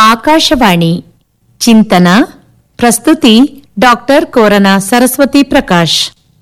ಆಕಾಶವಾಣಿ ಚಿಂತನ ಪ್ರಸ್ತುತಿ ಡಾಕ್ಟರ್ ಕೋರನ ಸರಸ್ವತಿ ಪ್ರಕಾಶ್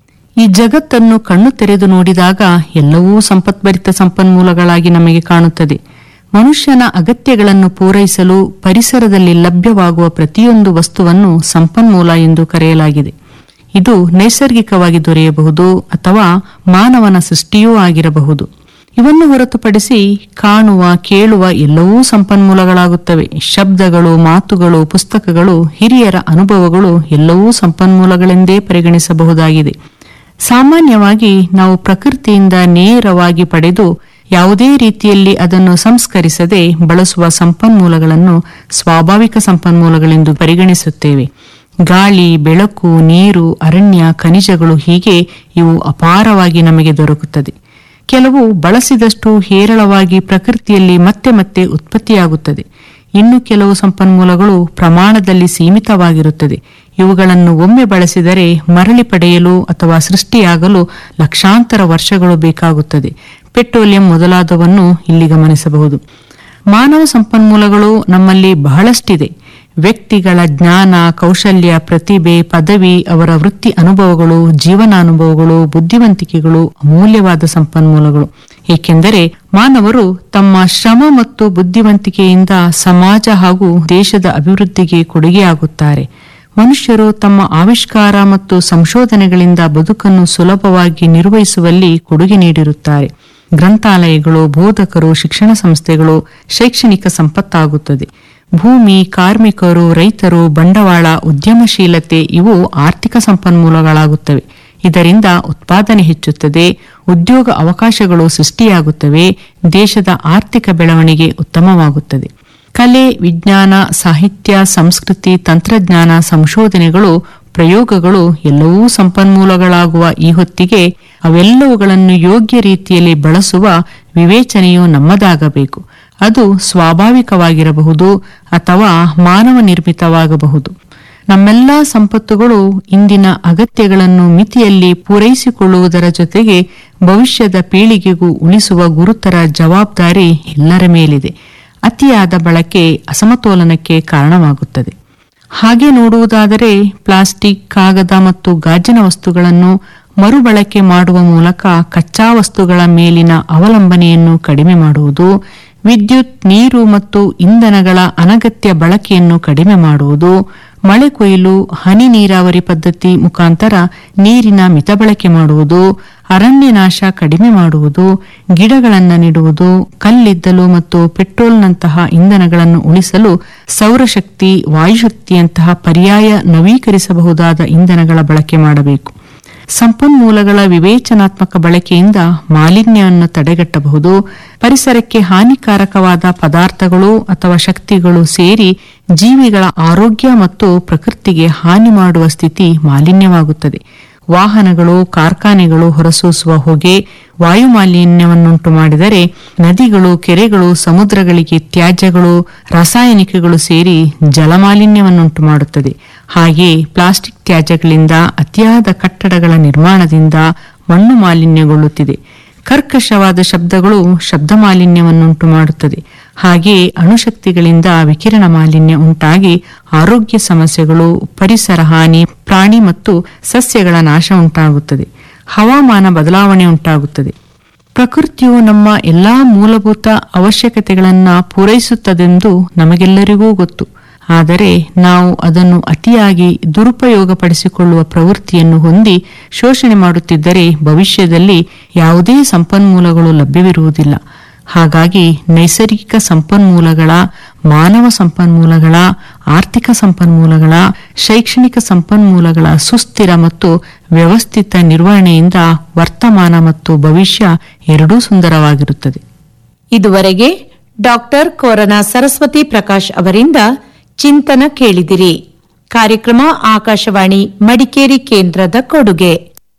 ಈ ಜಗತ್ತನ್ನು ಕಣ್ಣು ತೆರೆದು ನೋಡಿದಾಗ ಎಲ್ಲವೂ ಸಂಪತ್ಭರಿತ ಸಂಪನ್ಮೂಲಗಳಾಗಿ ನಮಗೆ ಕಾಣುತ್ತದೆ ಮನುಷ್ಯನ ಅಗತ್ಯಗಳನ್ನು ಪೂರೈಸಲು ಪರಿಸರದಲ್ಲಿ ಲಭ್ಯವಾಗುವ ಪ್ರತಿಯೊಂದು ವಸ್ತುವನ್ನು ಸಂಪನ್ಮೂಲ ಎಂದು ಕರೆಯಲಾಗಿದೆ ಇದು ನೈಸರ್ಗಿಕವಾಗಿ ದೊರೆಯಬಹುದು ಅಥವಾ ಮಾನವನ ಸೃಷ್ಟಿಯೂ ಆಗಿರಬಹುದು ಇವನ್ನು ಹೊರತುಪಡಿಸಿ ಕಾಣುವ ಕೇಳುವ ಎಲ್ಲವೂ ಸಂಪನ್ಮೂಲಗಳಾಗುತ್ತವೆ ಶಬ್ದಗಳು ಮಾತುಗಳು ಪುಸ್ತಕಗಳು ಹಿರಿಯರ ಅನುಭವಗಳು ಎಲ್ಲವೂ ಸಂಪನ್ಮೂಲಗಳೆಂದೇ ಪರಿಗಣಿಸಬಹುದಾಗಿದೆ ಸಾಮಾನ್ಯವಾಗಿ ನಾವು ಪ್ರಕೃತಿಯಿಂದ ನೇರವಾಗಿ ಪಡೆದು ಯಾವುದೇ ರೀತಿಯಲ್ಲಿ ಅದನ್ನು ಸಂಸ್ಕರಿಸದೆ ಬಳಸುವ ಸಂಪನ್ಮೂಲಗಳನ್ನು ಸ್ವಾಭಾವಿಕ ಸಂಪನ್ಮೂಲಗಳೆಂದು ಪರಿಗಣಿಸುತ್ತೇವೆ ಗಾಳಿ ಬೆಳಕು ನೀರು ಅರಣ್ಯ ಖನಿಜಗಳು ಹೀಗೆ ಇವು ಅಪಾರವಾಗಿ ನಮಗೆ ದೊರಕುತ್ತದೆ ಕೆಲವು ಬಳಸಿದಷ್ಟು ಹೇರಳವಾಗಿ ಪ್ರಕೃತಿಯಲ್ಲಿ ಮತ್ತೆ ಮತ್ತೆ ಉತ್ಪತ್ತಿಯಾಗುತ್ತದೆ ಇನ್ನು ಕೆಲವು ಸಂಪನ್ಮೂಲಗಳು ಪ್ರಮಾಣದಲ್ಲಿ ಸೀಮಿತವಾಗಿರುತ್ತದೆ ಇವುಗಳನ್ನು ಒಮ್ಮೆ ಬಳಸಿದರೆ ಮರಳಿ ಪಡೆಯಲು ಅಥವಾ ಸೃಷ್ಟಿಯಾಗಲು ಲಕ್ಷಾಂತರ ವರ್ಷಗಳು ಬೇಕಾಗುತ್ತದೆ ಪೆಟ್ರೋಲಿಯಂ ಮೊದಲಾದವನ್ನು ಇಲ್ಲಿ ಗಮನಿಸಬಹುದು ಮಾನವ ಸಂಪನ್ಮೂಲಗಳು ನಮ್ಮಲ್ಲಿ ಬಹಳಷ್ಟಿದೆ ವ್ಯಕ್ತಿಗಳ ಜ್ಞಾನ ಕೌಶಲ್ಯ ಪ್ರತಿಭೆ ಪದವಿ ಅವರ ವೃತ್ತಿ ಅನುಭವಗಳು ಜೀವನಾನುಭವಗಳು ಬುದ್ಧಿವಂತಿಕೆಗಳು ಅಮೂಲ್ಯವಾದ ಸಂಪನ್ಮೂಲಗಳು ಏಕೆಂದರೆ ಮಾನವರು ತಮ್ಮ ಶ್ರಮ ಮತ್ತು ಬುದ್ಧಿವಂತಿಕೆಯಿಂದ ಸಮಾಜ ಹಾಗೂ ದೇಶದ ಅಭಿವೃದ್ಧಿಗೆ ಕೊಡುಗೆಯಾಗುತ್ತಾರೆ ಮನುಷ್ಯರು ತಮ್ಮ ಆವಿಷ್ಕಾರ ಮತ್ತು ಸಂಶೋಧನೆಗಳಿಂದ ಬದುಕನ್ನು ಸುಲಭವಾಗಿ ನಿರ್ವಹಿಸುವಲ್ಲಿ ಕೊಡುಗೆ ನೀಡಿರುತ್ತಾರೆ ಗ್ರಂಥಾಲಯಗಳು ಬೋಧಕರು ಶಿಕ್ಷಣ ಸಂಸ್ಥೆಗಳು ಶೈಕ್ಷಣಿಕ ಸಂಪತ್ತಾಗುತ್ತದೆ ಭೂಮಿ ಕಾರ್ಮಿಕರು ರೈತರು ಬಂಡವಾಳ ಉದ್ಯಮಶೀಲತೆ ಇವು ಆರ್ಥಿಕ ಸಂಪನ್ಮೂಲಗಳಾಗುತ್ತವೆ ಇದರಿಂದ ಉತ್ಪಾದನೆ ಹೆಚ್ಚುತ್ತದೆ ಉದ್ಯೋಗ ಅವಕಾಶಗಳು ಸೃಷ್ಟಿಯಾಗುತ್ತವೆ ದೇಶದ ಆರ್ಥಿಕ ಬೆಳವಣಿಗೆ ಉತ್ತಮವಾಗುತ್ತದೆ ಕಲೆ ವಿಜ್ಞಾನ ಸಾಹಿತ್ಯ ಸಂಸ್ಕೃತಿ ತಂತ್ರಜ್ಞಾನ ಸಂಶೋಧನೆಗಳು ಪ್ರಯೋಗಗಳು ಎಲ್ಲವೂ ಸಂಪನ್ಮೂಲಗಳಾಗುವ ಈ ಹೊತ್ತಿಗೆ ಅವೆಲ್ಲವುಗಳನ್ನು ಯೋಗ್ಯ ರೀತಿಯಲ್ಲಿ ಬಳಸುವ ವಿವೇಚನೆಯು ನಮ್ಮದಾಗಬೇಕು ಅದು ಸ್ವಾಭಾವಿಕವಾಗಿರಬಹುದು ಅಥವಾ ಮಾನವ ನಿರ್ಮಿತವಾಗಬಹುದು ನಮ್ಮೆಲ್ಲಾ ಸಂಪತ್ತುಗಳು ಇಂದಿನ ಅಗತ್ಯಗಳನ್ನು ಮಿತಿಯಲ್ಲಿ ಪೂರೈಸಿಕೊಳ್ಳುವುದರ ಜೊತೆಗೆ ಭವಿಷ್ಯದ ಪೀಳಿಗೆಗೂ ಉಳಿಸುವ ಗುರುತರ ಜವಾಬ್ದಾರಿ ಎಲ್ಲರ ಮೇಲಿದೆ ಅತಿಯಾದ ಬಳಕೆ ಅಸಮತೋಲನಕ್ಕೆ ಕಾರಣವಾಗುತ್ತದೆ ಹಾಗೆ ನೋಡುವುದಾದರೆ ಪ್ಲಾಸ್ಟಿಕ್ ಕಾಗದ ಮತ್ತು ಗಾಜಿನ ವಸ್ತುಗಳನ್ನು ಮರುಬಳಕೆ ಮಾಡುವ ಮೂಲಕ ಕಚ್ಚಾ ವಸ್ತುಗಳ ಮೇಲಿನ ಅವಲಂಬನೆಯನ್ನು ಕಡಿಮೆ ಮಾಡುವುದು ವಿದ್ಯುತ್ ನೀರು ಮತ್ತು ಇಂಧನಗಳ ಅನಗತ್ಯ ಬಳಕೆಯನ್ನು ಕಡಿಮೆ ಮಾಡುವುದು ಮಳೆ ಕೊಯ್ಲು ಹನಿ ನೀರಾವರಿ ಪದ್ಧತಿ ಮುಖಾಂತರ ನೀರಿನ ಮಿತ ಬಳಕೆ ಮಾಡುವುದು ಅರಣ್ಯ ನಾಶ ಕಡಿಮೆ ಮಾಡುವುದು ಗಿಡಗಳನ್ನು ನೆಡುವುದು ಕಲ್ಲಿದ್ದಲು ಮತ್ತು ಪೆಟ್ರೋಲ್ನಂತಹ ಇಂಧನಗಳನ್ನು ಉಳಿಸಲು ಸೌರಶಕ್ತಿ ವಾಯುಶಕ್ತಿಯಂತಹ ಪರ್ಯಾಯ ನವೀಕರಿಸಬಹುದಾದ ಇಂಧನಗಳ ಬಳಕೆ ಮಾಡಬೇಕು ಸಂಪನ್ಮೂಲಗಳ ವಿವೇಚನಾತ್ಮಕ ಬಳಕೆಯಿಂದ ಮಾಲಿನ್ಯವನ್ನು ತಡೆಗಟ್ಟಬಹುದು ಪರಿಸರಕ್ಕೆ ಹಾನಿಕಾರಕವಾದ ಪದಾರ್ಥಗಳು ಅಥವಾ ಶಕ್ತಿಗಳು ಸೇರಿ ಜೀವಿಗಳ ಆರೋಗ್ಯ ಮತ್ತು ಪ್ರಕೃತಿಗೆ ಹಾನಿ ಮಾಡುವ ಸ್ಥಿತಿ ಮಾಲಿನ್ಯವಾಗುತ್ತದೆ ವಾಹನಗಳು ಕಾರ್ಖಾನೆಗಳು ಹೊರಸೂಸುವ ಹೊಗೆ ವಾಯು ಮಾಲಿನ್ಯವನ್ನುಂಟು ಮಾಡಿದರೆ ನದಿಗಳು ಕೆರೆಗಳು ಸಮುದ್ರಗಳಿಗೆ ತ್ಯಾಜ್ಯಗಳು ರಾಸಾಯನಿಕಗಳು ಸೇರಿ ಜಲಮಾಲಿನ್ಯವನ್ನುಂಟು ಮಾಡುತ್ತದೆ ಹಾಗೆ ಪ್ಲಾಸ್ಟಿಕ್ ತ್ಯಾಜ್ಯಗಳಿಂದ ಅತಿಯಾದ ಕಟ್ಟಡಗಳ ನಿರ್ಮಾಣದಿಂದ ಮಣ್ಣು ಮಾಲಿನ್ಯಗೊಳ್ಳುತ್ತಿದೆ ಕರ್ಕಶವಾದ ಶಬ್ದಗಳು ಶಬ್ದ ಮಾಲಿನ್ಯವನ್ನುಂಟು ಮಾಡುತ್ತದೆ ಹಾಗೆಯೇ ಅಣುಶಕ್ತಿಗಳಿಂದ ವಿಕಿರಣ ಮಾಲಿನ್ಯ ಉಂಟಾಗಿ ಆರೋಗ್ಯ ಸಮಸ್ಯೆಗಳು ಪರಿಸರ ಹಾನಿ ಪ್ರಾಣಿ ಮತ್ತು ಸಸ್ಯಗಳ ನಾಶ ಉಂಟಾಗುತ್ತದೆ ಹವಾಮಾನ ಬದಲಾವಣೆ ಉಂಟಾಗುತ್ತದೆ ಪ್ರಕೃತಿಯು ನಮ್ಮ ಎಲ್ಲಾ ಮೂಲಭೂತ ಅವಶ್ಯಕತೆಗಳನ್ನ ಪೂರೈಸುತ್ತದೆಂದು ನಮಗೆಲ್ಲರಿಗೂ ಗೊತ್ತು ಆದರೆ ನಾವು ಅದನ್ನು ಅತಿಯಾಗಿ ದುರುಪಯೋಗಪಡಿಸಿಕೊಳ್ಳುವ ಪ್ರವೃತ್ತಿಯನ್ನು ಹೊಂದಿ ಶೋಷಣೆ ಮಾಡುತ್ತಿದ್ದರೆ ಭವಿಷ್ಯದಲ್ಲಿ ಯಾವುದೇ ಸಂಪನ್ಮೂಲಗಳು ಲಭ್ಯವಿರುವುದಿಲ್ಲ ಹಾಗಾಗಿ ನೈಸರ್ಗಿಕ ಸಂಪನ್ಮೂಲಗಳ ಮಾನವ ಸಂಪನ್ಮೂಲಗಳ ಆರ್ಥಿಕ ಸಂಪನ್ಮೂಲಗಳ ಶೈಕ್ಷಣಿಕ ಸಂಪನ್ಮೂಲಗಳ ಸುಸ್ಥಿರ ಮತ್ತು ವ್ಯವಸ್ಥಿತ ನಿರ್ವಹಣೆಯಿಂದ ವರ್ತಮಾನ ಮತ್ತು ಭವಿಷ್ಯ ಎರಡೂ ಸುಂದರವಾಗಿರುತ್ತದೆ ಇದುವರೆಗೆ ಡಾಕ್ಟರ್ ಕೋರನ ಸರಸ್ವತಿ ಪ್ರಕಾಶ್ ಅವರಿಂದ ಚಿಂತನ ಕೇಳಿದಿರಿ ಕಾರ್ಯಕ್ರಮ ಆಕಾಶವಾಣಿ ಮಡಿಕೇರಿ ಕೇಂದ್ರದ ಕೊಡುಗೆ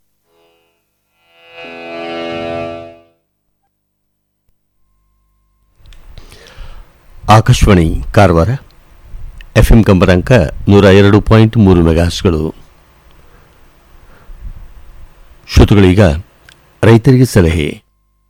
ಆಕಾಶವಾಣಿ ಕಾರವಾರ ಎಫ್ಎಂ ಕಂಪನಾಂಕ ನೂರ ಎರಡು ಪಾಯಿಂಟ್ ಮೂರು ಮೆಗಾಸ್ಗಳು ಶ್ರೋತೃಗಳೀಗ ರೈತರಿಗೆ ಸಲಹೆ